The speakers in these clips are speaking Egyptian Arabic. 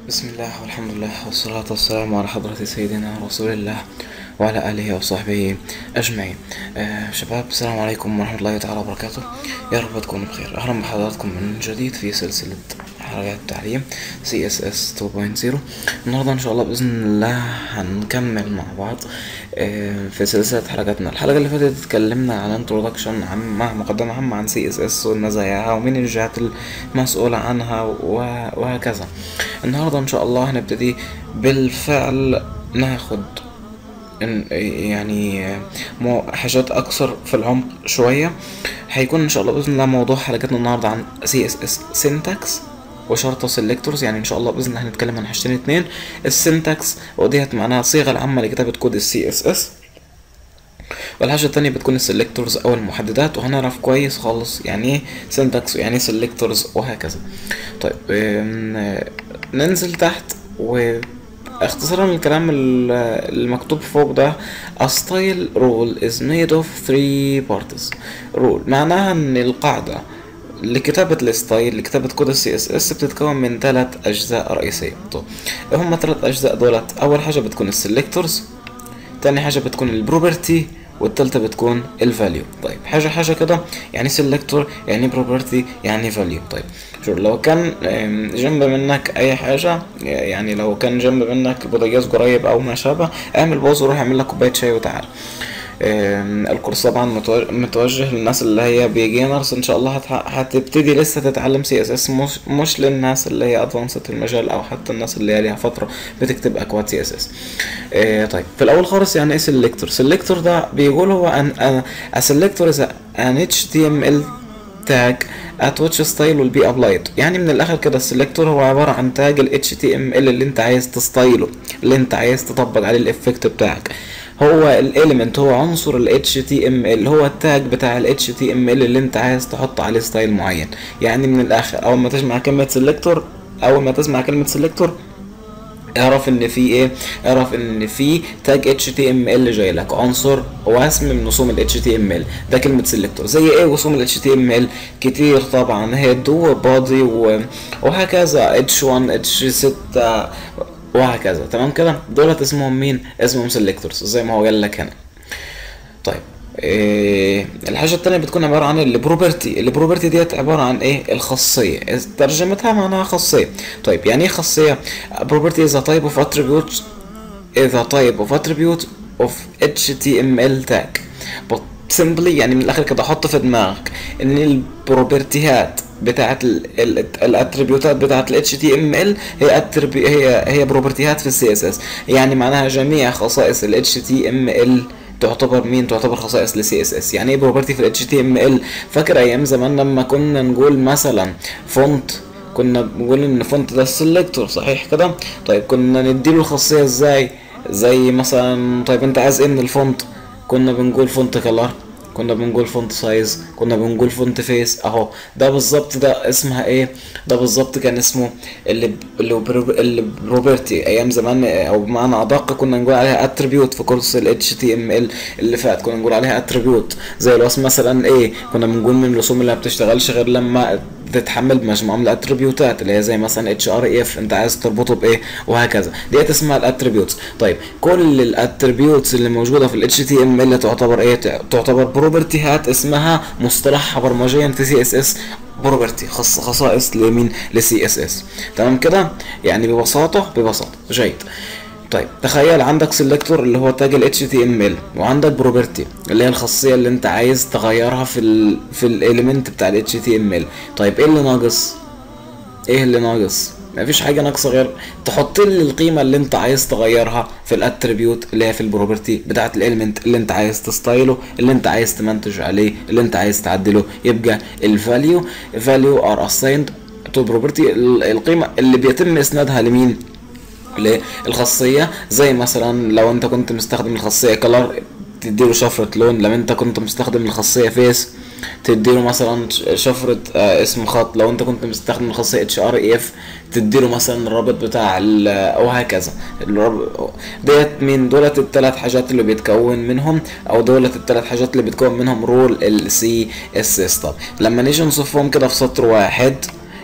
بسم الله والحمد لله والصلاة والسلام على حضرة سيدنا رسول الله وعلى آله وصحبه أجمعين آه شباب السلام عليكم ورحمة الله تعالى وبركاته يا رب تكونوا بخير أهلا بحضراتكم من جديد في سلسلة حلقات تعليم CSS 2.0 النهاردة إن شاء الله بإذن الله هنكمل مع بعض آه في سلسلة حلقاتنا الحلقة اللي فاتت اتكلمنا عن introduction عن مع مقدمة عامة عن CSS ومزاياها ومين الجهات المسؤولة عنها و- وهكذا النهاردة إن شاء الله هنبتدي بالفعل ناخد إن- يعني مو- حاجات اكثر في العمق شويه هيكون ان شاء الله باذن الله موضوع حلقتنا النهارده عن CSS syntax وشرطة سيلكتورز يعني ان شاء الله باذن الله هنتكلم عن حاجتين اتنين السنتكس وديت معناها الصيغه العامه لكتابه كود السي اس اس والحاجة التانية بتكون السلكتورز أو المحددات وهنعرف كويس خالص يعني ايه سنتكس ويعني ايه سلكتورز وهكذا طيب أم، ننزل تحت واختصارا الكلام ال- المكتوب فوق ده A style rule is made of three parts rule معناها ان القاعدة لكتابة الستايل لكتابة كود السي اس اس بتتكون من ثلاث اجزاء رئيسية طيب هما ثلاث اجزاء دولت اول حاجة بتكون السلكتورز تاني حاجة بتكون البروبرتي والتالتة بتكون الفاليو طيب حاجة حاجة كده يعني سيلكتور يعني بروبرتي يعني فاليو طيب شوف لو كان آم، جنب منك اي حاجة يعني لو كان جنب منك بوتاجاز قريب او ما شابه اعمل بوز وروح اعمل لك كوباية شاي وتعال آم، الكورس طبعا متوجه, متوجه للناس اللي هي بيجينرز ان شاء الله هتح- هتبتدي لسه تتعلم سي اس اس مش مش للناس اللي هي ادفانسد في المجال او حتى الناس اللي هي ليها فتره بتكتب اكواد سي اس اس طيب في الاول خالص يعني ايه سيلكتور سيلكتور ده بيقول هو ان a selector is an HTML tag at which style will be applied يعني من الاخر كده السلكتور هو عباره عن تاج ال HTML اللي انت عايز تستايله اللي انت عايز تطبق عليه الافكت بتاعك هو الاليمنت هو عنصر ال HTML هو التاج بتاع ال HTML اللي انت عايز تحط عليه ستايل معين يعني من الاخر اول ما تسمع كلمه سيلكتور اول ما تسمع كلمه سيلكتور اعرف ان في ايه اعرف ان في تاج HTML جاي لك عنصر واسم من رسوم ال HTML ده كلمة سيلكتور زي ايه رسوم ال HTML كتير طبعا هيد وبادي و- وهكذا H1 H6 وهكذا تمام كده دولت اسمهم مين اسمهم سيلكتورز زي ما هو قال لك هنا طيب إيه الحاجة التانية بتكون عبارة عن البروبرتي البروبرتي ديت عبارة عن ايه الخاصية ترجمتها معناها خاصية طيب يعني ايه خاصية property is a type of attribute is a type of attribute of HTML tag but simply يعني من الاخر كده حط في دماغك ان البروبرتيات بتاعت الاتريبيوتات بتاعت ال HTML هي attribute هي هي بروبرتيات في السي اس اس يعني معناها جميع خصائص ال HTML تعتبر مين تعتبر خصائص ل CSS يعني ايه بروبرتي في ال HTML فاكر ايام زمان لما كنا نقول مثلا فونت كنا بنقول ان فونت ده السلكتور صحيح كده طيب كنا نديله الخاصيه ازاي زي مثلا طيب انت عايز ايه من الفونت كنا بنقول فونت كلر كنا بنقول فونت سايز كنا بنقول فونت فيس اهو ده بالظبط ده اسمها ايه ده بالظبط كان اسمه اللي اللي برو- اللي بروبرتي ايام زمان او بمعنى ادق كنا نقول عليها اتريبيوت في كورس ال HTML اللي فات كنا نقول عليها اتريبيوت زي الوصف مثلا ايه كنا بنقول من الرسوم اللي ما بتشتغلش غير لما تتحمل بمجموعه من الاتريبيوتات اللي هي زي مثلا اتش ار اف انت عايز تربطه بايه وهكذا ديت اسمها الاتريبيوتس طيب كل الاتريبيوتس اللي موجوده في الاتش تي ام ال تعتبر ايه تعتبر بروبرتيات اسمها مصطلحها برمجيا في سي اس اس بروبرتي خص خصائص لمين لسي اس اس تمام كده يعني ببساطه ببساطه جيد طيب تخيل عندك سيلكتور اللي هو تاج ال HTML وعندك بروبرتي اللي هي الخاصيه اللي انت عايز تغيرها في ال في الاليمنت بتاع ال HTML طيب ايه اللي ناقص ايه اللي ناقص مفيش حاجه ناقصه غير تحط لي القيمه اللي انت عايز تغيرها في الاتريبيوت اللي هي في البروبرتي بتاعه الاليمنت اللي انت عايز تستايله اللي انت عايز تمنتج عليه اللي انت عايز تعدله يبقى الفاليو فاليو ار اسايند تو بروبرتي القيمه اللي بيتم اسنادها لمين للخاصيه زي مثلا لو انت كنت مستخدم الخاصيه كلر تديله شفرة لون لو انت كنت مستخدم الخاصية فيس تديله مثلا ش- شفرة آه، اسم خط لو انت كنت مستخدم الخاصية اتش ار اف تديله مثلا الرابط بتاع ال- وهكذا الرابط- ديت مين دولت الثلاث حاجات اللي بيتكون منهم او دولت الثلاث حاجات اللي بتكون منهم رول السي اس اس طب لما نيجي نصفهم كده في سطر واحد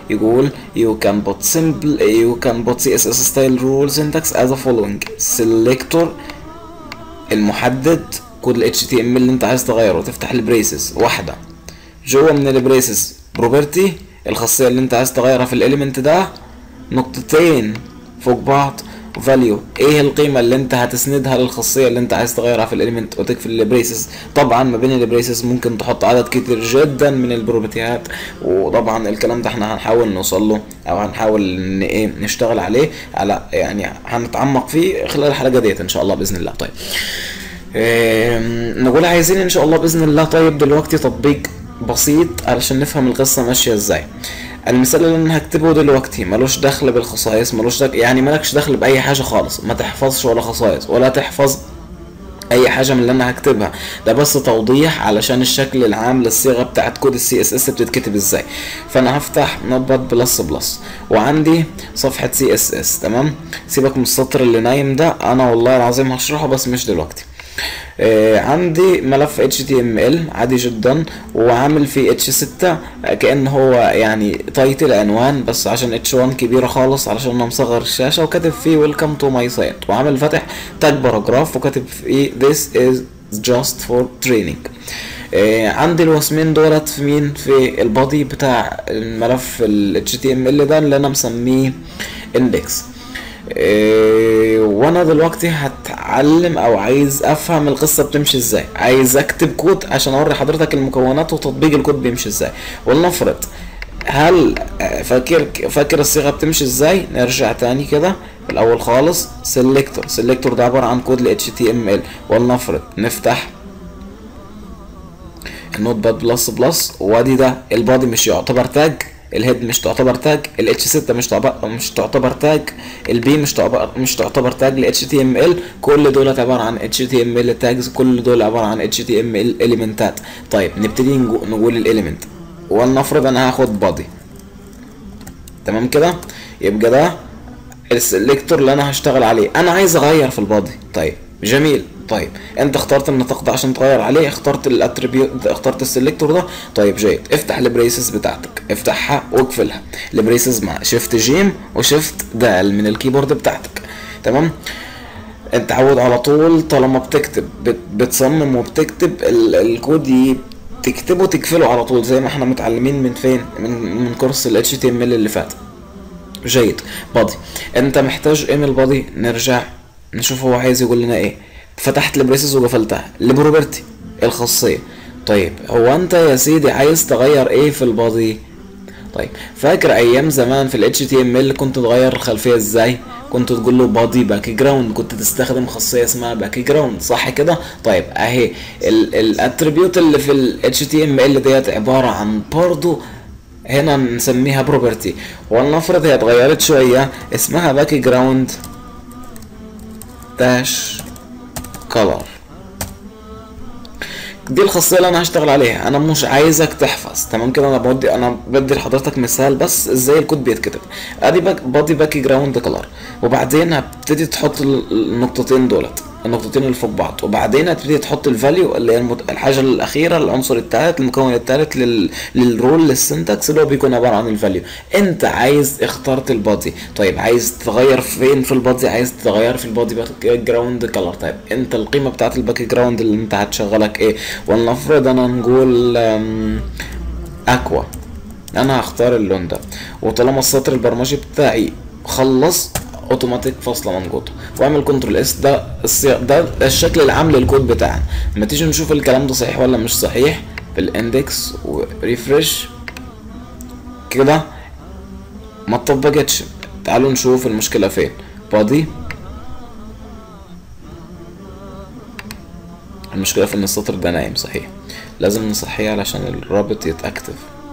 يقول you can put simple you can put CSS style rule syntax as a following selector المحدد كود ال HTML اللي انت عايز تغيره تفتح البريسز واحدة جوه من البريسز بروبرتي الخاصية اللي انت عايز تغيرها في الاليمنت ده نقطتين فوق بعض فاليو ايه القيمة اللي انت هتسندها للخاصية اللي انت عايز تغيرها في الاليمنت وتقفل البريسز طبعا ما بين البريسز ممكن تحط عدد كتير جدا من البروبرتيات وطبعا الكلام ده احنا هنحاول نوصل له او هنحاول ان ايه نشتغل عليه على يعني هنتعمق فيه خلال الحلقة ديت ان شاء الله باذن الله طيب إيه نقول عايزين ان شاء الله باذن الله طيب دلوقتي تطبيق بسيط علشان نفهم القصة ماشية ازاي المثال اللي انا هكتبه دلوقتي ملوش دخل بالخصائص ملوش دخل يعني مالكش دخل باي حاجه خالص ما تحفظش ولا خصائص ولا تحفظ اي حاجه من اللي انا هكتبها ده بس توضيح علشان الشكل العام للصيغه بتاعت كود السي اس اس بتتكتب ازاي فانا هفتح نوت بلس بلس وعندي صفحه سي اس اس تمام سيبك من السطر اللي نايم ده انا والله العظيم هشرحه بس مش دلوقتي آه عندي ملف HTML عادي جدا وعامل فيه H6 كأن هو يعني تايتل عنوان بس عشان H1 كبيرة خالص علشان انا مصغر الشاشة وكاتب فيه ويلكم تو ماي سايت وعامل فاتح تاج باراجراف وكاتب فيه this is just for training آه عندي الوسمين دولت في مين في البادي بتاع الملف ال HTML ده اللي انا مسميه index إيه وانا دلوقتي هتعلم او عايز افهم القصه بتمشي ازاي عايز اكتب كود عشان اوري حضرتك المكونات وتطبيق الكود بيمشي ازاي ولنفرض هل فاكر فاكر الصيغه بتمشي ازاي نرجع تاني كده الاول خالص سيلكتور سيلكتور ده عباره عن كود ل HTML ولنفرض نفتح النوت باد بلس بلس وادي ده البادي مش يعتبر تاج الهيد مش تعتبر تاج الاتش 6 مش تعتبر مش تعتبر تاج البي مش تعتبر مش تعتبر تاج ل اتش تي ام ال كل دول عباره عن اتش تي ام ال تاجز كل دول عباره عن اتش تي ام ال اليمنتات طيب نبتدي نقول الاليمنت ولنفرض انا هاخد بادي تمام كده يبقى ده السلكتور اللي انا هشتغل عليه انا عايز اغير في البادي طيب جميل طيب انت اخترت النطاق ده عشان تغير عليه اخترت الاتريبيوت اخترت السلكتور ده طيب جيد افتح البريسز بتاعتك افتحها واقفلها البريسز مع شيفت جيم وشيفت دال من الكيبورد بتاعتك تمام انت عود على طول طالما بتكتب بت بتصمم وبتكتب ال الكود تكتبه تقفله على طول زي ما احنا متعلمين من فين من من كورس ال HTML اللي فات جيد بادي انت محتاج ايه من البادي نرجع نشوف هو عايز يقول لنا ايه فتحت البريسز وقفلتها البروبرتي الخاصيه طيب هو انت يا سيدي عايز تغير ايه في البادي طيب فاكر ايام زمان في ال HTML كنت تغير الخلفيه ازاي كنت تقول له بادي باك جراوند كنت تستخدم خاصيه اسمها باك جراوند صح كده طيب اهي الاتريبيوت اللي في ال HTML ديت عباره عن برضو هنا نسميها بروبرتي ولنفرض هي اتغيرت شويه اسمها باك جراوند داش color دي الخاصيه اللي انا هشتغل عليها انا مش عايزك تحفظ تمام كده انا بدي انا بدي لحضرتك مثال بس ازاي الكود بيتكتب ادي باك بادي باك جراوند كلر وبعدين هبتدي تحط النقطتين دولت النقطتين اللي فوق بعض وبعدين هتبتدي تحط الفاليو اللي هي المت... الحاجه الاخيره العنصر الثالث المكون الثالث لل... للرول للسنتكس اللي هو بيكون عباره عن الفاليو انت عايز اخترت البادي طيب عايز تغير فين في البادي عايز تغير في البادي باك جراوند كلر طيب انت القيمه بتاعت الباك جراوند اللي انت هتشغلك ايه ولنفرض انا نقول اكوا انا هختار اللون ده وطالما السطر البرمجي بتاعي خلص اوتوماتيك فاصله منقوطه واعمل كنترول اس ده السياق ده الشكل العام للكود بتاعنا لما تيجي نشوف الكلام ده صحيح ولا مش صحيح في الاندكس وريفرش كده ما اتطبقتش تعالوا نشوف المشكله فين بادي المشكله في ان السطر ده نايم صحيح لازم نصحيه علشان الرابط يتاكتف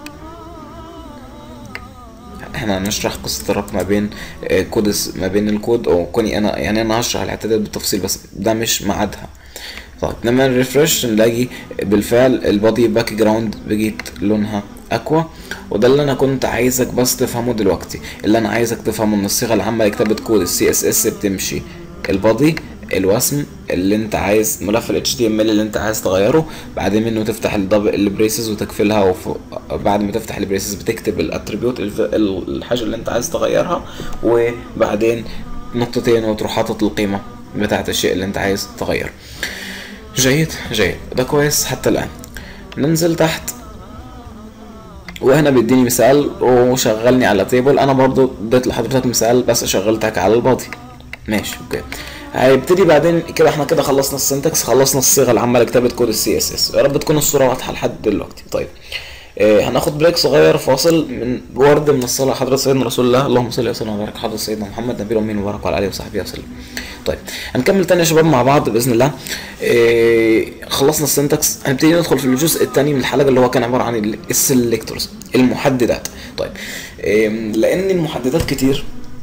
احنا هنشرح قصة الربط ما بين كود ما بين الكود او كوني انا يعني انا هشرح الاعدادات بالتفصيل بس ده مش ميعادها طيب لما نريفرش نلاقي بالفعل البادي باك جراوند بقيت لونها اكوا وده اللي انا كنت عايزك بس تفهمه دلوقتي اللي انا عايزك تفهمه ان الصيغه العامه لكتابه كود السي اس اس بتمشي البادي الوسم اللي انت عايز ملف ال HTML اللي انت عايز تغيره بعدين منه تفتح الدبل البريسز وتقفلها وف... بعد ما تفتح البريسز بتكتب الاتريبيوت الحاجه اللي انت عايز تغيرها وبعدين نقطتين وتروح حاطط القيمه بتاعت الشيء اللي انت عايز تغيره جيد جيد ده كويس حتى الان ننزل تحت وهنا بيديني مثال وشغلني على تيبل انا برضو اديت لحضرتك مثال بس شغلتك على الباضي ماشي اوكي هيبتدي بعدين كده احنا كده خلصنا السنتكس خلصنا الصيغه العامه لكتابه كود السي اس اس يا رب تكون الصوره واضحه لحد دلوقتي طيب آه هناخد بريك صغير فاصل من ورد من الصلاه حضره سيدنا رسول الله اللهم صل وسلم وبارك حضره سيدنا محمد نبي الامين وبارك وعلى اله وصحبه وسلم طيب هنكمل تاني يا شباب مع بعض باذن الله آه خلصنا السنتكس هنبتدي ندخل في الجزء الثاني من الحلقه اللي هو كان عباره عن السلكتورز المحددات طيب آه لان المحددات كتير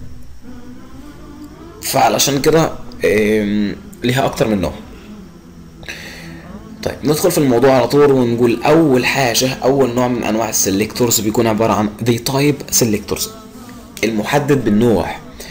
فعلشان كده ليها اكتر من نوع طيب ندخل في الموضوع على طول ونقول اول حاجه اول نوع من انواع السلكتورز بيكون عباره عن the type selectors المحدد بالنوع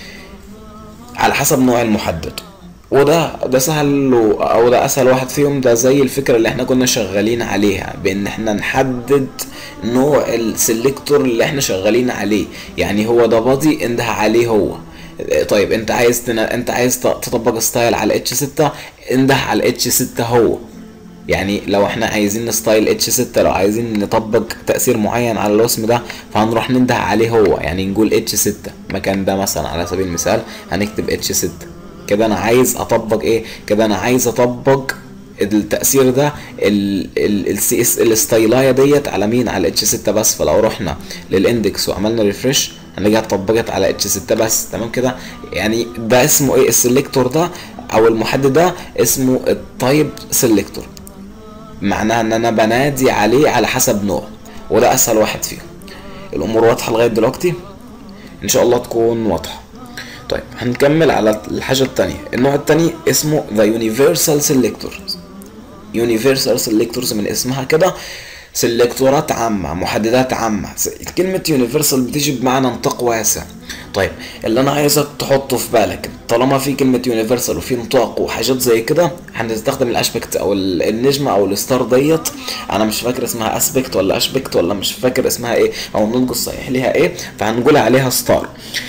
على حسب نوع المحدد وده ده سهل او ده اسهل واحد فيهم ده زي الفكره اللي احنا كنا شغالين عليها بان احنا نحدد نوع السلكتور اللي احنا شغالين عليه يعني هو ده بادي انده عليه هو طيب انت عايز تنا... انت عايز تطبق ستايل على اتش 6 انده على اتش 6 هو يعني لو احنا عايزين نستايل اتش 6 لو عايزين نطبق تاثير معين على الوسم ده فهنروح ننده عليه هو يعني نقول اتش 6 مكان ده مثلا على سبيل المثال هنكتب اتش 6 كده انا عايز اطبق ايه كده انا عايز اطبق التاثير ده السي اس الستايلايه ديت على مين على اتش 6 بس فلو رحنا للاندكس وعملنا ريفرش هنلاقيها اتطبقت على اتش 6 بس تمام كده يعني ده اسمه ايه السلكتور ده او المحدد ده اسمه التايب سلكتور معناها ان انا بنادي عليه على حسب نوع وده اسهل واحد فيهم الامور واضحه لغايه دلوقتي ان شاء الله تكون واضحه طيب هنكمل على الحاجه الثانيه النوع الثاني اسمه ذا يونيفرسال سيلكتورز يونيفرسال سيلكتورز من اسمها كده سلكتورات عامة محددات عامة كلمة يونيفرسال بتيجي بمعنى نطاق واسع طيب اللي انا عايزك تحطه في بالك طالما في كلمة يونيفرسال وفي نطاق وحاجات زي كده هنستخدم الاشبكت او النجمة او الستار ديت انا مش فاكر اسمها اسبكت ولا اشبكت ولا مش فاكر اسمها ايه او النطق الصحيح ليها ايه فهنقول عليها ستار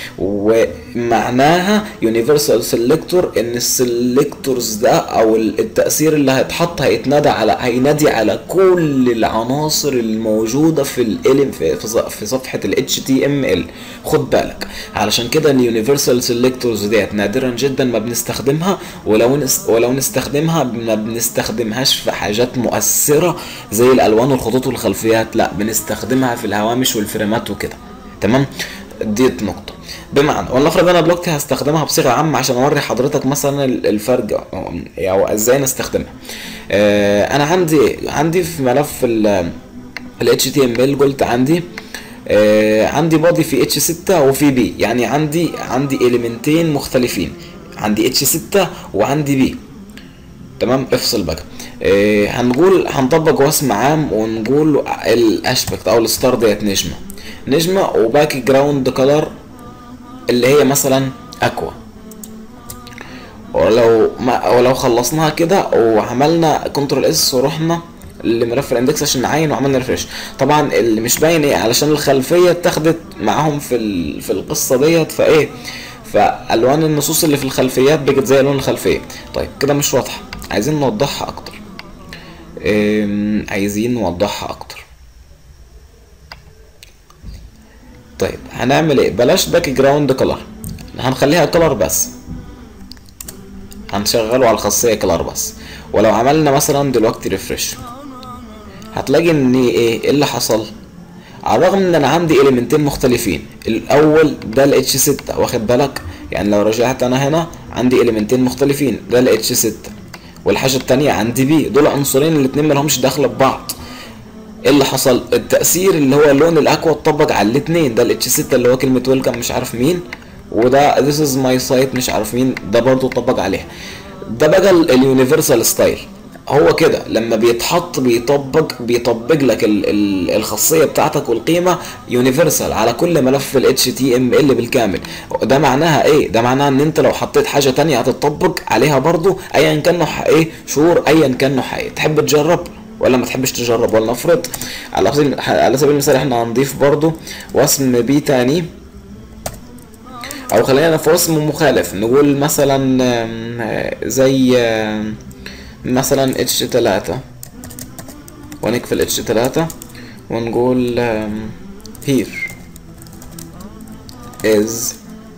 ومعناها يونيفرسال سيلكتور ان السيلكتورز ده او التاثير اللي هيتحط هيتنادى على هينادي على كل العناصر الموجوده في الالم في, في صفحه ال HTML خد بالك علشان كده اليونيفرسال سيلكتورز ديت نادرا جدا ما بنستخدمها ولو نس ولو نستخدمها ما بنستخدمهاش في حاجات مؤثره زي الالوان والخطوط والخلفيات لا بنستخدمها في الهوامش والفريمات وكده تمام ديت نقطه بمعنى ولنفرض انا دلوقتي هستخدمها بصيغه عامه عشان اوري حضرتك مثلا الفرق او ازاي نستخدمها آه انا عندي عندي في ملف ال HTML قلت عندي آه عندي بادي في اتش 6 وفي بي يعني عندي عندي اليمنتين مختلفين عندي اتش 6 وعندي بي تمام افصل بقى آه هنقول هنطبق وسم عام ونقول الاشبكت او الستار ديت نجمه نجمه وباك جراوند كلر اللي هي مثلا اكوا ولو ما ولو خلصناها كده وعملنا كنترول اس ورحنا لملف الاندكس عشان نعين وعملنا ريفرش طبعا اللي مش باين ايه علشان الخلفيه اتاخدت معاهم في في القصه ديت فايه فالوان النصوص اللي في الخلفيات بقت زي الوان الخلفيه طيب كده مش واضحه عايزين نوضحها اكتر عايزين نوضحها اكتر طيب هنعمل ايه بلاش باك جراوند كلر هنخليها كلر بس هنشغله على الخاصيه كلر بس ولو عملنا مثلا دلوقتي ريفرش هتلاقي ان ايه اللي حصل على الرغم ان انا عندي اليمنتين مختلفين الاول ده ال اتش 6 واخد بالك يعني لو رجعت انا هنا عندي اليمنتين مختلفين ده ال اتش 6 والحاجه التانية عندي بي دول عنصرين الاتنين مالهمش دخل ببعض ايه اللي حصل التاثير اللي هو اللون الاكوا اتطبق على الاثنين ده الاتش 6 اللي هو كلمه ويلكم مش عارف مين وده this is my site مش عارف مين ده برضه اتطبق عليها ده بقى اليونيفرسال ستايل هو كده لما بيتحط بيطبق بيطبق لك ال ال الخاصيه بتاعتك والقيمه يونيفرسال على كل ملف ال HTML بالكامل ده معناها ايه ده معناها ان انت لو حطيت حاجه تانية هتطبق عليها برضو ايا كان نوعها ايه شور ايا كان نوعها ايه تحب تجرب ولا ما تحبش تجرب ولا نفرض على سبيل على سبيل المثال احنا هنضيف برضو واسم بي تاني او خلينا في واسم مخالف نقول مثلا آم، زي آم، مثلا اتش تلاتة ونقفل اتش تلاتة ونقول آم، here is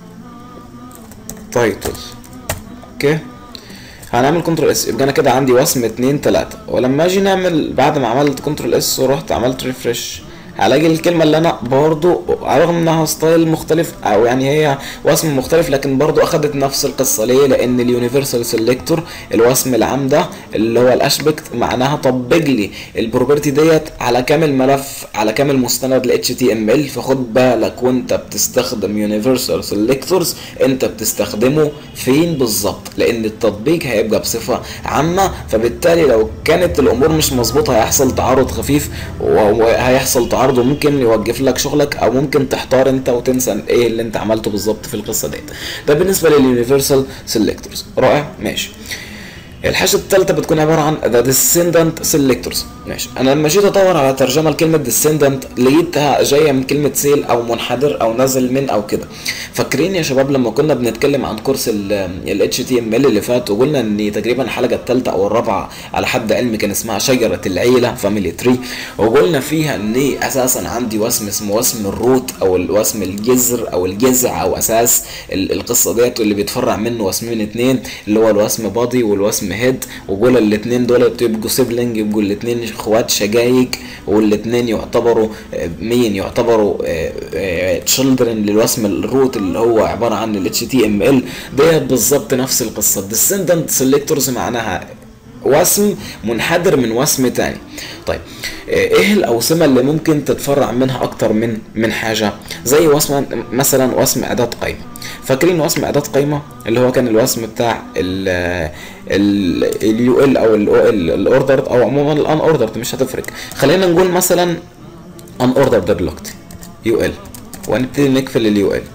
title اوكي هنعمل كنترول اس يبقى انا كده عندي وصم اتنين تلاتة ولما اجي نعمل بعد ما عملت كنترول اس ورحت عملت ريفرش هلاقي الكلمة اللي انا برضو على الرغم انها ستايل مختلف او يعني هي وصم مختلف لكن برضو اخدت نفس القصة ليه لان اليونيفرسال سيلكتور الوصم العام ده اللي هو الاشبكت معناها طبق لي البروبرتي ديت على كامل ملف على كامل مستند ل HTML فخد بالك وانت بتستخدم يونيفرسال سيلكتورز انت بتستخدمه فين بالظبط لان التطبيق هيبقى بصفة عامة فبالتالي لو كانت الامور مش مظبوطة هيحصل تعارض خفيف وهيحصل تعارض وممكن يوقف لك شغلك او ممكن تحتار انت وتنسى ايه اللي انت عملته بالظبط في القصة ديت ده بالنسبة لليونيفرسال سيلكتورز رائع ماشي الحاجة الثالثة بتكون عبارة عن the descendant selectors ماشي أنا لما جيت أدور على ترجمة لكلمة descendant لقيتها جاية من كلمة سيل أو منحدر أو نازل من أو كده فاكرين يا شباب لما كنا بنتكلم عن كورس ال HTML اللي فات وقلنا إن تقريبا الحلقة الثالثة أو الرابعة على حد علمي كان اسمها شجرة العيلة فاميلي تري وقلنا فيها إن أساسا عندي وسم اسمه وسم الروت أو الوسم الجذر أو الجذع أو أساس ال- القصة ديت واللي بيتفرع منه وسمين اتنين اللي هو الوسم بادي والوسم هيد وقول الاتنين دول يبقوا سيبلينج يبقوا الاتنين اخوات شقايق والاتنين يعتبروا آه، مين يعتبروا تشيلدرن للوسم الروت اللي هو عبارة عن ال HTML ديت بالظبط نفس القصة descendant selectors معناها وسم منحدر من وسم تاني طيب آه، ايه الاوسمه اللي ممكن تتفرع منها اكتر من من حاجه زي وسم مثلا وسم اداه قايمه فاكرين وسم اداه قايمه اللي هو كان الوسم بتاع ال اليو ال او الاوردر او عموما الان اوردر مش هتفرق خلينا نقول مثلا ان اوردر دلوقتي يو ال وهنبتدي نقفل اليو ال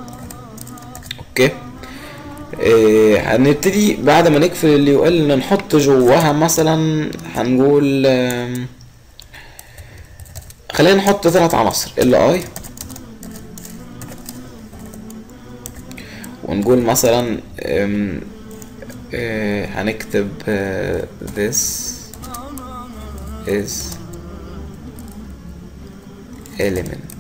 اوكي إيه هنبتدي بعد ما نقفل اليو ال نحط جواها مثلا هنقول آم، خلينا نحط ثلاث عناصر ال اي ونقول مثلا آم، آه، هنكتب آه، this is element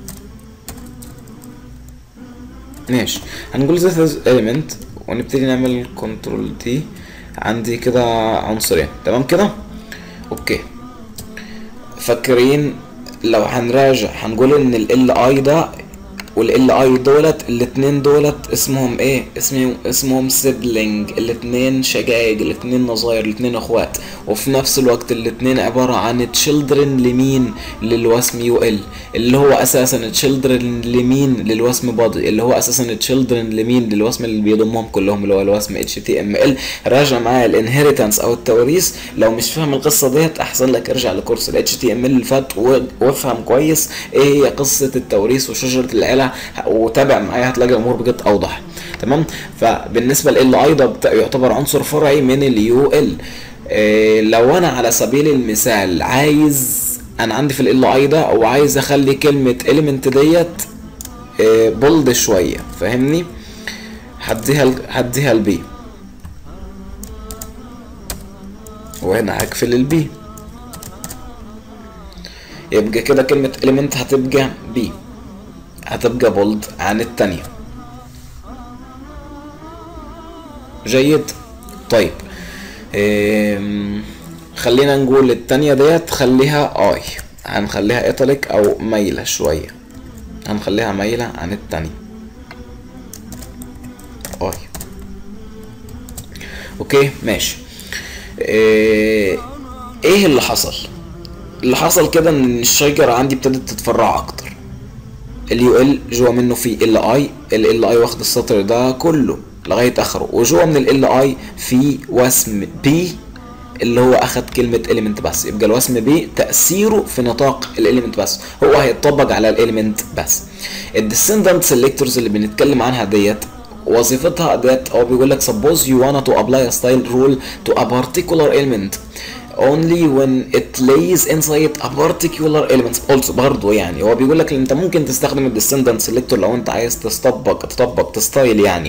ماشي هنقول this is element ونبتدي نعمل كنترول دي عندي كده عنصرين تمام كده اوكي فاكرين لو هنراجع هنقول ان ال اي ده وال اي دولت الاتنين دولت اسمهم ايه اسمهم اسمهم سيبلينج الاتنين شقايق الاتنين نظاير الاتنين اخوات وفي نفس الوقت الاتنين عبارة عن تشيلدرن لمين للوسم يو ال اللي هو اساسا تشيلدرن لمين للوسم بادي اللي هو اساسا تشيلدرن لمين للوسم اللي بيضمهم كلهم اللي هو الوسم اتش تي ام ال راجع معايا الانهيرتنس او التوريث لو مش فاهم القصه ديت احسن لك ارجع لكورس الاتش تي ام ال اللي فات و- وافهم كويس ايه هي قصه التوريث وشجره العيله وتابع معايا هتلاقي الامور بجد اوضح تمام فبالنسبه لل اي ده بتا- يعتبر عنصر فرعي من اليو ال إيه لو انا على سبيل المثال عايز انا عندي في ال اي ده وعايز اخلي كلمه element ديت إيه بولد شويه فاهمني هديها ال- هديها البي وهنا هقفل البي يبقى كده كلمة element هتبقى بي هتبقى بولد عن التانية جيد طيب إم، خلينا نقول التانية ديت خليها اي هنخليها ايتاليك او مايلة شوية هنخليها مايلة عن التانية اي اوكي ماشي إيه ايه اللي حصل اللي حصل كده ان الشجرة عندي ابتدت تتفرع اكتر اليو ال جوا منه في ال اي ال ال اي واخد السطر ده كله لغايه اخره وجوا من ال ال اي في وسم بي اللي هو اخد كلمه element بس يبقى الوسم بي تاثيره في نطاق الاليمنت بس هو هيتطبق على الاليمنت بس الديسندنت سيلكتورز اللي بنتكلم عنها ديت وظيفتها ديت هو بيقول لك suppose you wanna to apply a style rule to a particular element only when it lays inside a particular element also برضه يعني هو بيقول لك ان انت ممكن تستخدم الديسندنت سيلكتور لو انت عايز تطبق تطبق تستايل يعني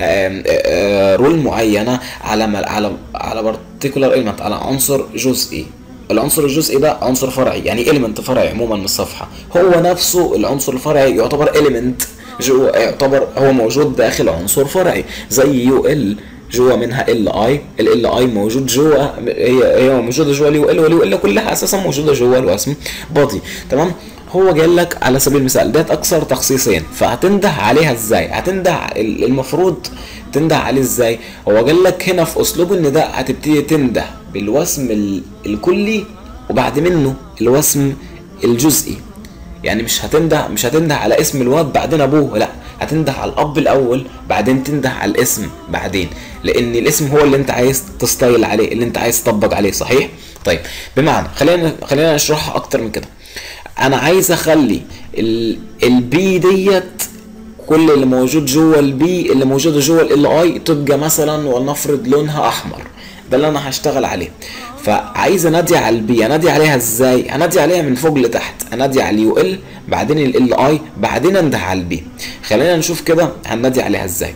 رول معينه على مل- على على particular element على عنصر جزئي العنصر الجزئي ده عنصر فرعي يعني element فرعي عموما من الصفحه هو نفسه العنصر الفرعي يعتبر element جو يعتبر هو موجود داخل عنصر فرعي زي يو ال جوا منها ال اي ال اي موجود جوا هي هي موجوده جوا اليو ال واليو ال كلها اساسا موجوده جوا الوسم بادي تمام هو قال لك على سبيل المثال ديت اكثر تخصيصين فهتنده عليها ازاي هتنده ال- المفروض تنده عليه ازاي هو قال لك هنا في اسلوب النداء هتبتدي تنده بالوسم ال- الكلي وبعد منه الوسم الجزئي يعني مش هتنده مش هتنده على اسم الواد بعدين ابوه لا هتنده على الاب الاول بعدين تنده على الاسم بعدين لان الاسم هو اللي انت عايز تستايل عليه اللي انت عايز تطبق عليه صحيح طيب بمعنى خلينا خلينا نشرحها اكتر من كده انا عايز اخلي ال- البي ديت كل اللي موجود جوه البي اللي موجوده جوه ال اي تبقى مثلا ولنفرض لونها احمر ده اللي انا هشتغل عليه فعايز انادي على البي انادي عليها ازاي انادي عليها من فوق لتحت انادي على اليو ال بعدين ال اي بعدين انده على البي خلينا نشوف كده هنادي عليها ازاي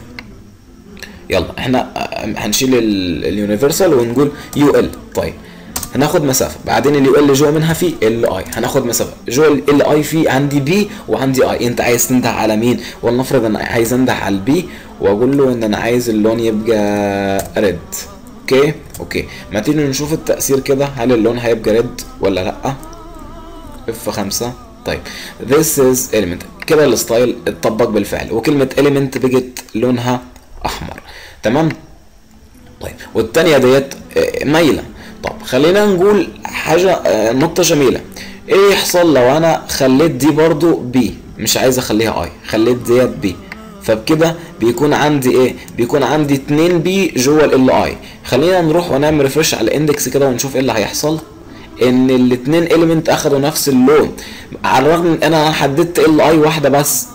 يلا احنا هنشيل ال- اليونيفرسال ونقول يو ال طيب هناخد مسافه بعدين اليو ال جوه منها في ال اي هناخد مسافه جوه ال اي في عندي بي وعندي اي انت عايز تنده على مين ولنفرض انا عايز انده على البي واقول له ان انا عايز اللون يبقى ريد اوكي اوكي ما تيجي نشوف التاثير كده هل اللون هيبقى ريد ولا لا اف 5 طيب this is element كده الستايل اتطبق بالفعل وكلمة element بقت لونها احمر تمام طيب والتانية ديت آه، مايلة طب خلينا نقول حاجة آه، نقطة جميلة ايه يحصل لو انا خليت دي برضو بي مش عايز اخليها اي خليت ديت بي فبكده بيكون عندي ايه بيكون عندي 2 بي جوه ال اي خلينا نروح ونعمل ريفرش على الاندكس كده ونشوف ايه اللي هيحصل ان الاتنين اليمنت اخدوا نفس اللون على الرغم ان انا حددت ال اي واحده بس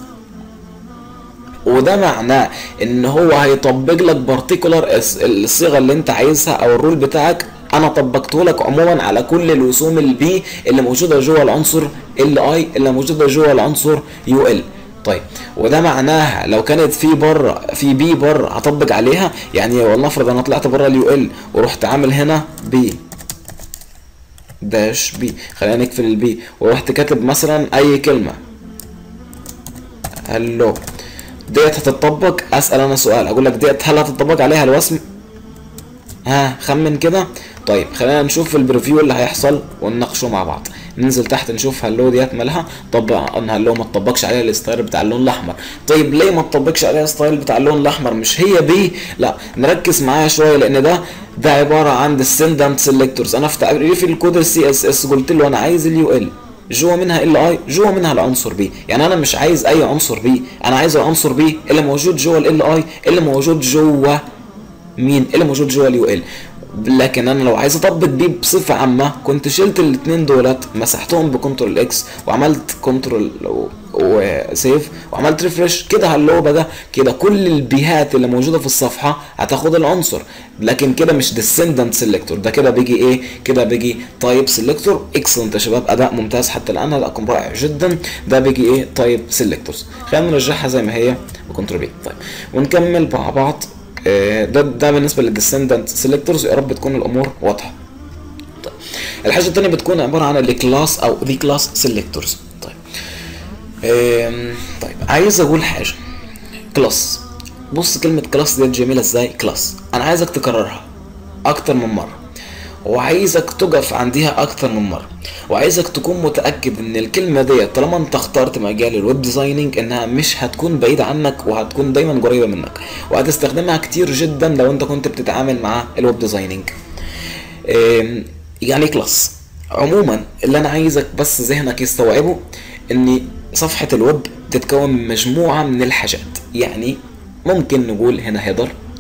وده معناه ان هو هيطبق لك بارتيكولار الصيغه اللي انت عايزها او الرول بتاعك انا طبقته لك عموما على كل الرسوم البي اللي موجوده جوه العنصر ال اي اللي موجوده جوه العنصر يو ال طيب وده معناها لو كانت في بره في بي بره هطبق عليها يعني ولنفرض انا طلعت بره اليو ال ورحت عامل هنا بي داش بي خلينا نقفل البي ورحت كاتب مثلا اي كلمه هلو ديت هتطبق اسال انا سؤال اقول لك ديت هل هتطبق عليها الوسم ها خمن كده طيب خلينا نشوف البريفيو اللي هيحصل ونناقشه مع بعض ننزل تحت نشوف هلو ديت مالها طبعا هلو ما تطبقش عليها الستايل بتاع اللون الاحمر طيب ليه ما تطبقش عليها الستايل بتاع اللون الاحمر مش هي بي لا نركز معايا شويه لان ده ده عباره عن ديسندنت سيلكتورز انا في تعريف الكود السي اس اس قلت له انا عايز اليو ال جوه منها ال اي جوه منها العنصر بي يعني انا مش عايز اي عنصر بي انا عايز العنصر بي اللي موجود جوه ال اي اللي موجود جوه مين اللي موجود جوه اليو ال لكن انا لو عايز اطبق بيه بصفه عامه كنت شلت الاثنين دولت مسحتهم بكنترول اكس وعملت كنترول وسيف وعملت ريفرش كده هلو بقى كده كل البيهات اللي موجوده في الصفحه هتاخد العنصر لكن كده مش ديسندنت سيلكتور ده كده بيجي ايه كده بيجي تايب سيلكتور اكسلنت يا شباب اداء ممتاز حتى الان اداءكم رائع جدا ده بيجي ايه تايب سيلكتورز خلينا نرجعها زي ما هي بكنترول بي طيب ونكمل مع بعض آه، ده ده بالنسبه للديسندنت سيلكتورز يا رب تكون الامور واضحه طيب الحاجه الثانيه بتكون عباره عن الكلاس او ذي كلاس سيلكتورز طيب آم، طيب عايز اقول حاجه كلاس بص كلمه كلاس ديت جميله ازاي كلاس انا عايزك تكررها اكتر من مره وعايزك تقف عندها اكتر من مره وعايزك تكون متاكد ان الكلمه ديت طالما انت اخترت مجال الويب ديزايننج انها مش هتكون بعيده عنك وهتكون دايما قريبه منك وهتستخدمها كتير جدا لو انت كنت بتتعامل مع الويب ديزايننج آم، يعني كلاس عموما اللي انا عايزك بس ذهنك يستوعبه ان صفحه الويب تتكون من مجموعه من الحاجات يعني ممكن نقول هنا هيدر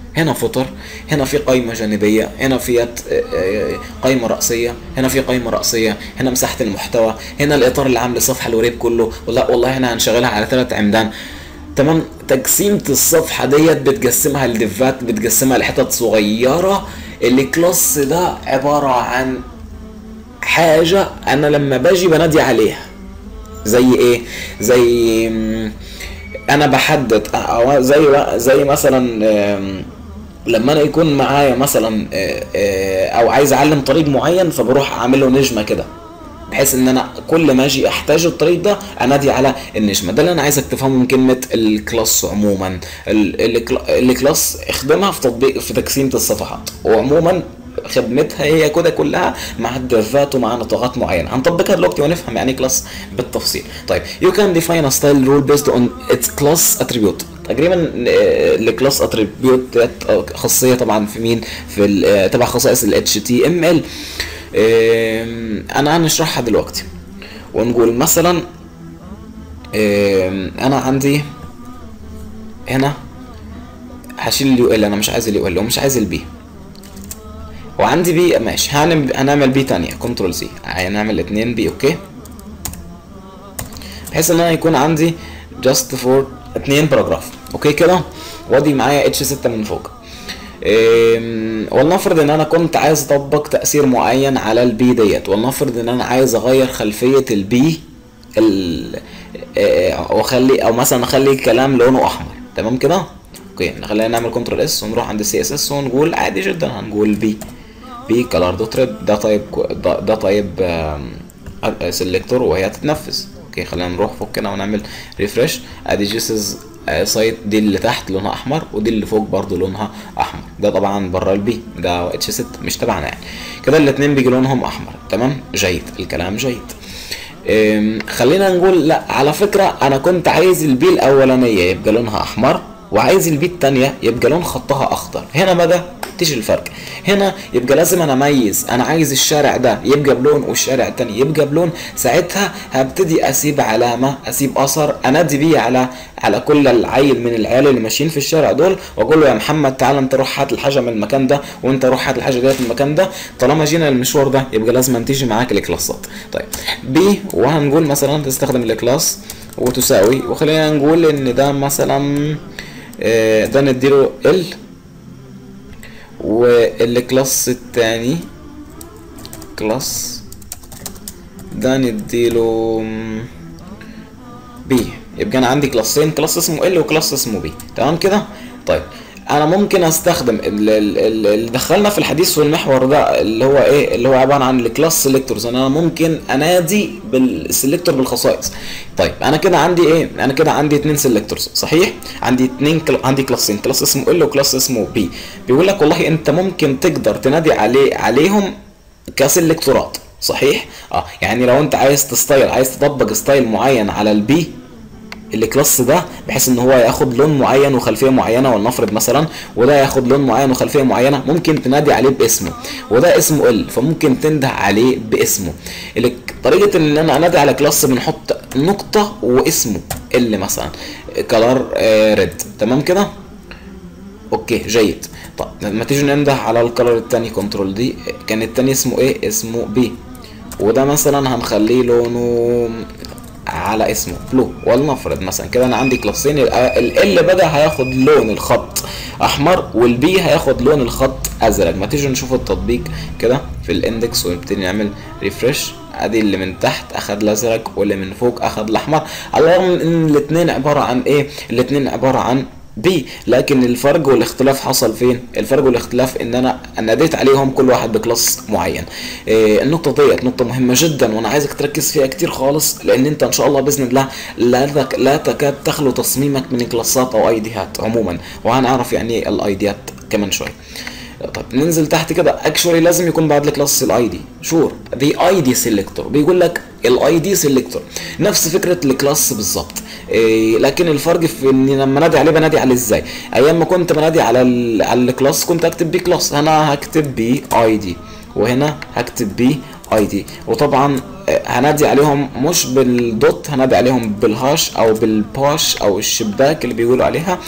هنا فوتر هنا في قائمة جانبية هنا في قائمة رأسية هنا في قائمة رأسية هنا مساحة المحتوى هنا الإطار اللي عامل الصفحة الوريب كله ولا والله هنا هنشغلها على ثلاث عمدان تمام تقسيمة الصفحة ديت بتقسمها لديفات بتقسمها لحتت صغيرة الكلاس ده عبارة عن حاجة أنا لما باجي بنادي عليها زي إيه؟ زي أنا بحدد أو زي زي مثلا لما انا يكون معايا مثلا او عايز اعلم طريق معين فبروح اعمل له نجمه كده بحيث ان انا كل ما اجي احتاج الطريق ده انادي على النجمه ده اللي انا عايزك تفهمه من كلمه الكلاس عموما الكلاس اخدمها في تطبيق في تقسيمه الصفحات وعموما خدمتها هي كده كلها مع الدرفات ومع نطاقات معينه هنطبقها دلوقتي ونفهم يعني كلاس بالتفصيل طيب you can define a style rule based on its class attribute تقريبا الكلاس اتريبيوت خاصيه طبعا في مين في تبع خصائص ال HTML انا هنشرحها دلوقتي ونقول مثلا انا عندي هنا هشيل اليو ال انا مش عايز اليو ال ومش عايز البي وعندي بي ماشي هنعمل هنعمل بي تانية كنترول سي هنعمل اتنين بي اوكي بحيث ان انا يكون عندي جاست فور اتنين باراجراف اوكي كده وادي معايا اتش 6 من فوق ولنفرض ان انا كنت عايز اطبق تاثير معين على البي ديت ولنفرض ان انا عايز اغير خلفيه البي ال واخلي او مثلا اخلي الكلام لونه احمر تمام كده اوكي خلينا نعمل كنترول اس ونروح عند السي اس اس ونقول عادي جدا هنقول بي بي كلر دوت ريد ده طيب ده طيب سيلكتور وهي هتتنفذ اوكي خلينا نروح فوق كده ونعمل ريفرش ادي جيسز سايت دي اللي تحت لونها احمر ودي اللي فوق برضو لونها احمر ده طبعا بره البي ده اتش 6 مش تبعنا يعني كده الاثنين بيجي لونهم احمر تمام جيد الكلام جيد خلينا نقول لا على فكره انا كنت عايز البي الاولانيه يبقى لونها احمر وعايز البي الثانيه يبقى لون خطها اخضر هنا بقى تيجي الفرق هنا يبقى لازم انا اميز انا عايز الشارع ده يبقى بلون والشارع التاني يبقى بلون ساعتها هبتدي اسيب علامه اسيب اثر انادي بيه على على كل العيل من العيال اللي ماشيين في الشارع دول واقول له يا محمد تعال انت روح هات الحاجه من المكان ده وانت روح هات الحاجه ديت من المكان ده طالما جينا المشوار ده يبقى لازم تيجي معاك الكلاسات طيب بي وهنقول مثلا تستخدم الكلاس وتساوي وخلينا نقول ان ده مثلا ده نديله ال والكلاس التاني كلاس ده نديله بي يبقى انا عندي كلاسين كلاس اسمه ال وكلاس اسمه بي تمام كده طيب انا ممكن استخدم اللي دخلنا في الحديث والمحور ده اللي هو ايه اللي هو عباره عن الكلاس سيلكتورز انا ممكن انادي بالسيلكتور بالخصائص طيب انا كده عندي ايه انا كده عندي اتنين سيلكتورز صحيح عندي اتنين كل... عندي كلاسين كلاس اسمه ال وكلاس اسمه بي بيقول لك والله انت ممكن تقدر تنادي عليه عليهم كسيلكتورات صحيح اه يعني لو انت عايز تستايل عايز تطبق ستايل معين على البي الكلاس ده بحيث ان هو ياخد لون معين وخلفيه معينه ولنفرض مثلا وده ياخد لون معين وخلفيه معينه ممكن تنادي عليه باسمه وده اسمه ال فممكن تنده عليه باسمه طريقه ان انا انادي على كلاس بنحط نقطه واسمه ال مثلا كلر ريد تمام كده اوكي جيد طب لما تيجي ننده على الكلر التاني كنترول دي كان التاني اسمه ايه اسمه بي وده مثلا هنخليه لونه على اسمه بلو ولنفرض مثلا كده انا عندي كلاسين ال بدا هياخد لون الخط احمر والبي هياخد لون الخط ازرق ما تيجي نشوف التطبيق كده في الاندكس ونبتدي نعمل ريفرش ادي اللي من تحت اخد الازرق واللي من فوق اخد الاحمر على الرغم من ان الاثنين عباره عن ايه الاثنين عباره عن بي لكن الفرق والاختلاف حصل فين الفرق والاختلاف ان انا ناديت عليهم كل واحد بكلاس معين إيه النقطه ديت نقطه مهمه جدا وانا عايزك تركز فيها كتير خالص لان انت ان شاء الله باذن الله لا تك لا تكاد تخلو تصميمك من كلاسات او ايديات عموما وهنعرف يعني ايه الايديات كمان شويه طب ننزل تحت كده اكشولي لازم يكون بعد الكلاس الاي دي شور دي اي دي سيلكتور بيقول لك الاي دي سيلكتور نفس فكره الكلاس بالظبط إيه لكن الفرق في اني لما نادي عليه بنادي عليه ازاي ايام ما كنت بنادي على ال على الكلاس كنت اكتب بيه كلاس انا هكتب بيه اي دي وهنا هكتب بيه اي دي وطبعا آه، هنادي عليهم مش بالدوت هنادي عليهم بالهاش او بالباش او الشباك اللي بيقولوا عليها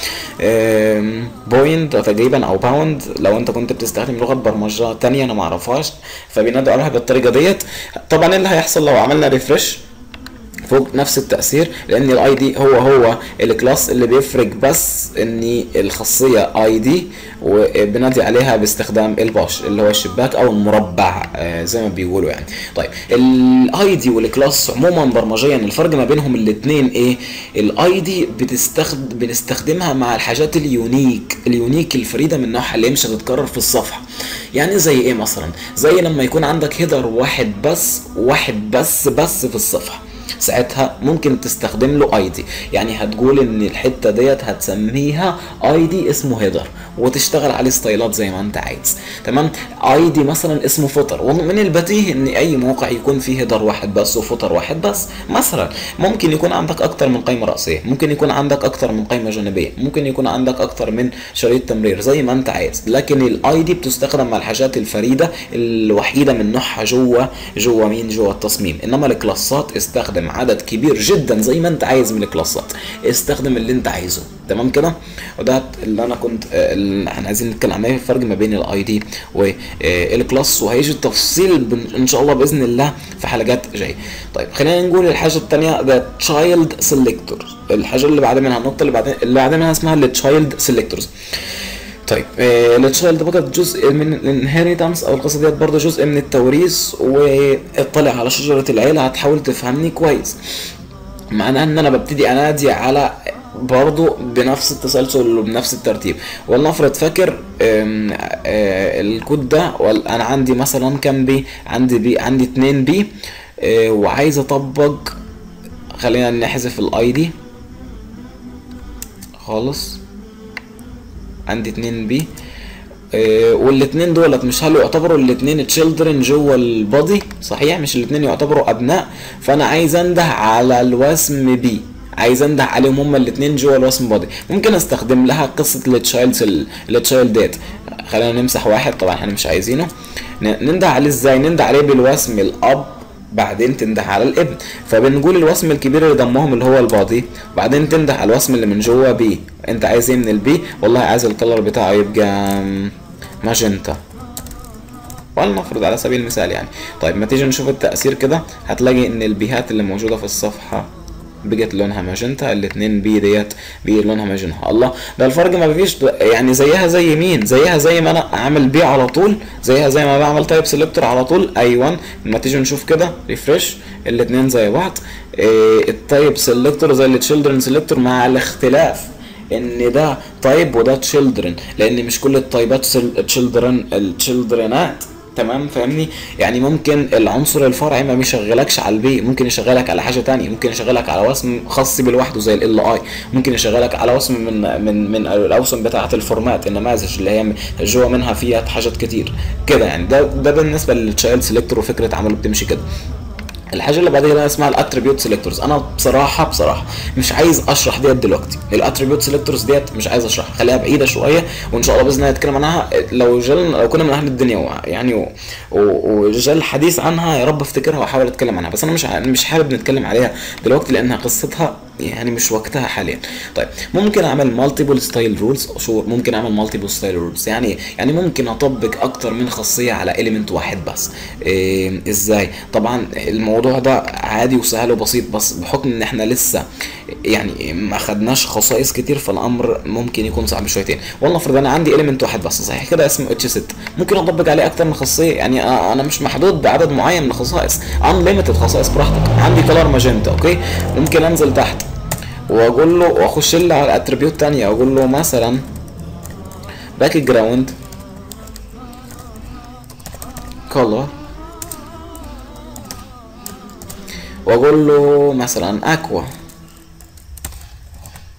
بوينت تقريبا او باوند لو انت كنت بتستخدم لغه برمجه تانية انا ما اعرفهاش فبينادوا عليها بالطريقه ديت طبعا ايه اللي هيحصل لو عملنا ريفرش فوق نفس التأثير لأن الاي دي هو هو الكلاس اللي بيفرق بس إن الخاصية اي دي وبنادي عليها باستخدام الباش اللي هو الشباك أو المربع آه، زي ما بيقولوا يعني طيب الاي دي والكلاس عموما برمجيا الفرق ما بينهم الاتنين ايه الاي دي بتستخدم بنستخدمها مع الحاجات اليونيك اليونيك الفريدة من نوعها اللي مش هتتكرر في الصفحة يعني زي ايه مثلا زي لما يكون عندك هيدر واحد بس واحد بس بس في الصفحة ساعتها ممكن تستخدم له اي دي يعني هتقول ان الحته ديت هتسميها اي دي اسمه هيدر وتشتغل عليه ستايلات زي ما انت عايز تمام اي دي مثلا اسمه فوتر ومن البديهي ان اي موقع يكون فيه هيدر واحد بس وفوتر واحد بس مثلا ممكن يكون عندك اكتر من قائمه رئيسيه ممكن يكون عندك اكتر من قائمه جانبيه ممكن يكون عندك اكتر من شريط تمرير زي ما انت عايز لكن الاي دي بتستخدم مع الحاجات الفريده الوحيده من نوعها جوه جوه مين جوه التصميم انما الكلاسات استخدم عدد كبير جدا زي ما انت عايز من الكلاسات استخدم اللي انت عايزه تمام كده وده اللي انا كنت آه، اللي احنا عايزين نتكلم عن ايه الفرق ما بين الاي دي والكلاس وهيجي التفصيل بن- ان شاء الله باذن الله في حلقات جايه طيب خلينا نقول الحاجه الثانيه ذا تشايلد سيلكتور الحاجه اللي بعد منها النقطه اللي بعدين اللي بعد منها اسمها التشايلد سيلكتورز طيب التشايلد بقى جزء من الانهيرتنس او القصه ديت برضه جزء من التوريث واطلع على شجره العيله هتحاول تفهمني كويس معناها ان انا ببتدي انادي على برضو بنفس التسلسل وبنفس الترتيب ولنفرض فاكر أم، آه، الكود ده وال- انا عندي مثلا كام بي عندي بي عندي اتنين بي آه، وعايز اطبق خلينا نحذف الاي دي خالص عندي اتنين بي آه، والاتنين دولت مش هل يعتبروا الاتنين تشيلدرن جوه البادي صحيح مش الاتنين يعتبروا ابناء فانا عايز انده على الوسم بي عايز انده عليهم هما الاتنين جوه الوسم بادي ممكن استخدم لها قصه التشايلد التشايلد ديت خلينا نمسح واحد طبعا احنا مش عايزينه ن- ننده عليه ازاي ننده عليه بالوسم الاب بعدين تنده على الابن فبنقول الوسم الكبير اللي ضمهم اللي هو الباضي بعدين تنده على الوسم اللي من جوه بي انت عايز ايه من البي والله عايز الكلر بتاعه يبقى ماجنتا ولنفرض على سبيل المثال يعني طيب ما تيجي نشوف التأثير كده هتلاقي ان البيهات اللي موجودة في الصفحة بقت لونها ماجنتا الاتنين بي ديت بي لونها ماجنتا الله ده الفرق ما فيش يعني زيها زي مين زيها زي ما انا عامل بي على طول زيها زي ما بعمل تايب سيلكتور على طول ايوه لما تيجي نشوف كده ريفرش الاتنين زي بعض إيه التايب سيلكتور زي التشيلدرن سيلكتور مع الاختلاف ان ده تايب وده تشيلدرن لان مش كل التايبات تشيلدرن التشيلدرنات تمام فاهمني يعني ممكن العنصر الفرعي ما بيشغلكش على البي ممكن يشغلك على حاجه تانية ممكن يشغلك على وسم خاص بالوحده زي ال اي ممكن يشغلك على وسم من من من الاوسم بتاعه الفورمات النماذج اللي هي جوه منها فيها حاجات كتير كده يعني ده ده بالنسبه للتشايلد سيلكتور وفكره عمله بتمشي كده الحاجه اللي بعد كده اسمها الاتريبيوت سيلكتورز انا بصراحه بصراحه مش عايز اشرح ديت دلوقتي الاتريبيوت سيلكتورز ديت مش عايز اشرحها خليها بعيده شويه وان شاء الله باذن الله نتكلم عنها لو جل لو كنا من اهل الدنيا و- يعني و- و- وجل الحديث عنها يا رب افتكرها واحاول اتكلم عنها بس انا مش ع- مش حابب نتكلم عليها دلوقتي لانها قصتها يعني مش وقتها حاليا طيب ممكن اعمل مالتيبل ستايل رولز شو ممكن اعمل مالتيبل ستايل رولز يعني إيه؟ يعني ممكن اطبق اكتر من خاصيه على اليمنت واحد بس إيه ازاي طبعا الموضوع ده عادي وسهل وبسيط بس بحكم ان احنا لسه يعني ما خدناش خصائص كتير فالامر ممكن يكون صعب شويتين والله افرض انا عندي اليمنت واحد بس صحيح كده اسمه اتش 6 ممكن اطبق عليه اكتر من خاصيه يعني آه، انا مش محدود بعدد معين من الخصائص انليمتد خصائص براحتك عندي كلر ماجنتا اوكي ممكن انزل تحت واقول له واخش له على اتريبيوت تانية اقول له مثلا باك جراوند color واقول له مثلا اكوا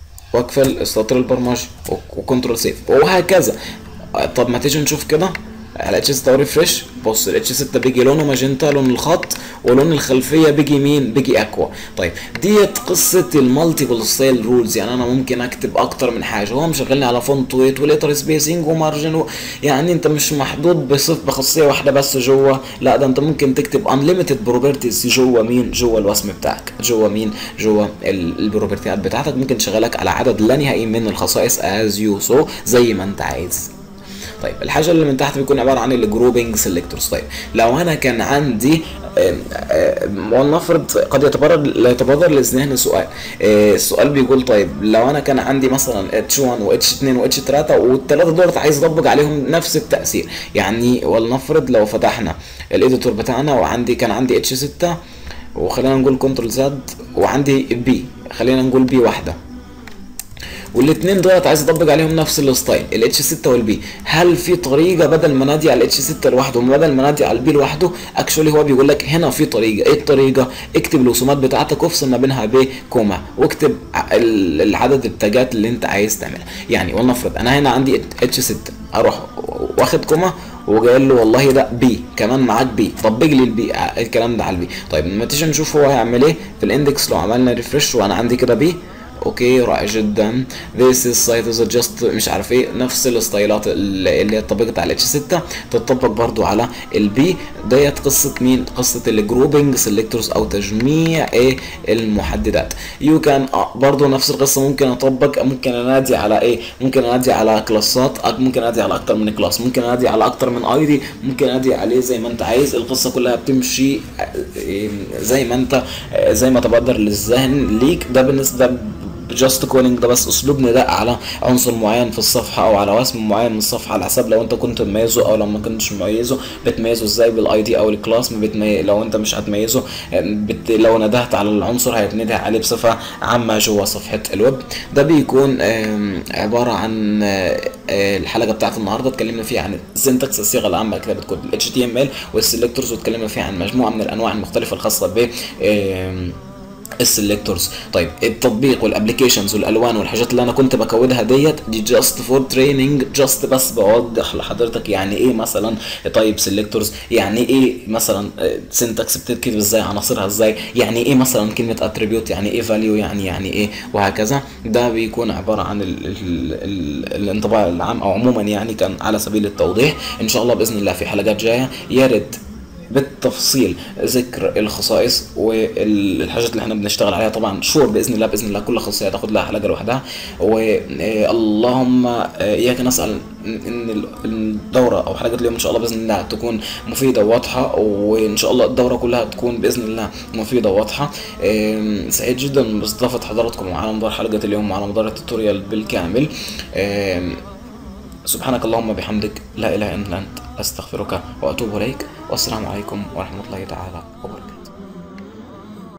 واقفل السطر البرمجي وكنترول سيف وهكذا طب ما تيجي نشوف كده على اتش 6 وريفرش بص الاتش 6 بيجي لونه ماجنتا لون الخط ولون الخلفيه بيجي مين بيجي اكوا طيب ديت قصه المالتيبل ستايل رولز يعني انا ممكن اكتب اكتر من حاجه هو مشغلني على فونت ويت وليتر سبيسنج ومارجن و... يعني انت مش محدود بصف بخاصيه واحده بس جوه لا ده انت ممكن تكتب انليميتد بروبرتيز جوه مين جوه الوسم بتاعك جوه مين جوه البروبرتيات بتاعتك ممكن تشغلك على عدد لا نهائي من الخصائص از يو سو زي ما انت عايز طيب الحاجه اللي من تحت بيكون عباره عن الجروبنج سيلكتورز طيب لو انا كان عندي ولنفرض قد يتبادر يتبادر لذهن سؤال السؤال بيقول طيب لو انا كان عندي مثلا اتش 1 واتش 2 واتش 3 والثلاثه دولت عايز اطبق عليهم نفس التاثير يعني ولنفرض لو فتحنا الايديتور بتاعنا وعندي كان عندي اتش 6 وخلينا نقول كنترول زد وعندي بي خلينا نقول بي واحده والاثنين دولت عايز اطبق عليهم نفس الستايل الاتش 6 والبي هل في طريقه بدل ما نادي على الاتش 6 لوحده بدل ما نادي على البي لوحده اكشولي هو بيقول لك هنا في طريقه ايه الطريقه اكتب الرسومات بتاعتك وافصل ما بينها بكوما واكتب العدد التاجات اللي انت عايز تعملها يعني ولنفرض انا هنا عندي اتش 6 اروح واخد كوما وقال له والله ده بي كمان معاك بي طبق لي البي الكلام ده على البي طيب لما تيجي نشوف هو هيعمل ايه في الاندكس لو عملنا ريفرش وانا عندي كده بي اوكي رائع جدا this is site is just مش عارف ايه نفس الستايلات اللي اتطبقت على اتش 6 تطبق برضو على البي ديت قصه مين قصه الجروبنج سيلكتورز او تجميع ايه المحددات يو كان برضو نفس القصه ممكن اطبق ممكن انادي على ايه ممكن انادي على كلاسات ممكن انادي على اكتر من كلاس ممكن انادي على اكتر من اي دي ممكن انادي عليه زي ما انت عايز القصه كلها بتمشي زي ما انت زي ما تبادر للذهن ليك ده بالنسبه جاست كولينج ده بس اسلوب نداء على عنصر معين في الصفحه او على وسم معين من الصفحه على حسب لو انت كنت مميزه او لو ما كنتش مميزه بتميزه ازاي بالاي دي او الكلاس بتمي... لو انت مش هتميزه بت... لو ندهت على العنصر هيتنده عليه بصفه عامه جوه صفحه الويب ده بيكون عباره عن الحلقه بتاعت النهارده اتكلمنا فيها عن السنتكس الصيغه العامه لكتابه كود ال HTML والسلكتورز واتكلمنا فيها عن مجموعه من الانواع المختلفه الخاصه ب السلكتورز طيب التطبيق والابلكيشنز والالوان والحاجات اللي انا كنت بكودها ديت دي جاست فور تريننج جاست بس بوضح لحضرتك يعني ايه مثلا طيب سلكتورز يعني ايه مثلا سنتكس بتتكتب ازاي عناصرها ازاي يعني ايه مثلا كلمه اتريبيوت يعني ايه فاليو يعني يعني ايه وهكذا ده بيكون عباره عن ال ال ال الانطباع العام او عموما يعني كان على سبيل التوضيح ان شاء الله باذن الله في حلقات جايه يا ريت بالتفصيل ذكر الخصائص والحاجات اللي احنا بنشتغل عليها طبعا شور باذن الله باذن الله كل خاصيه تاخد لها حلقه لوحدها واللهم اياك نسال ان الدوره او حلقه اليوم ان شاء الله باذن الله تكون مفيده وواضحه وان شاء الله الدوره كلها تكون باذن الله مفيده وواضحه سعيد جدا باستضافه حضراتكم على مدار حلقه اليوم وعلى مدار التوتوريال بالكامل سبحانك اللهم بحمدك لا اله الا انت استغفرك واتوب اليك والسلام عليكم ورحمه الله تعالى وبركاته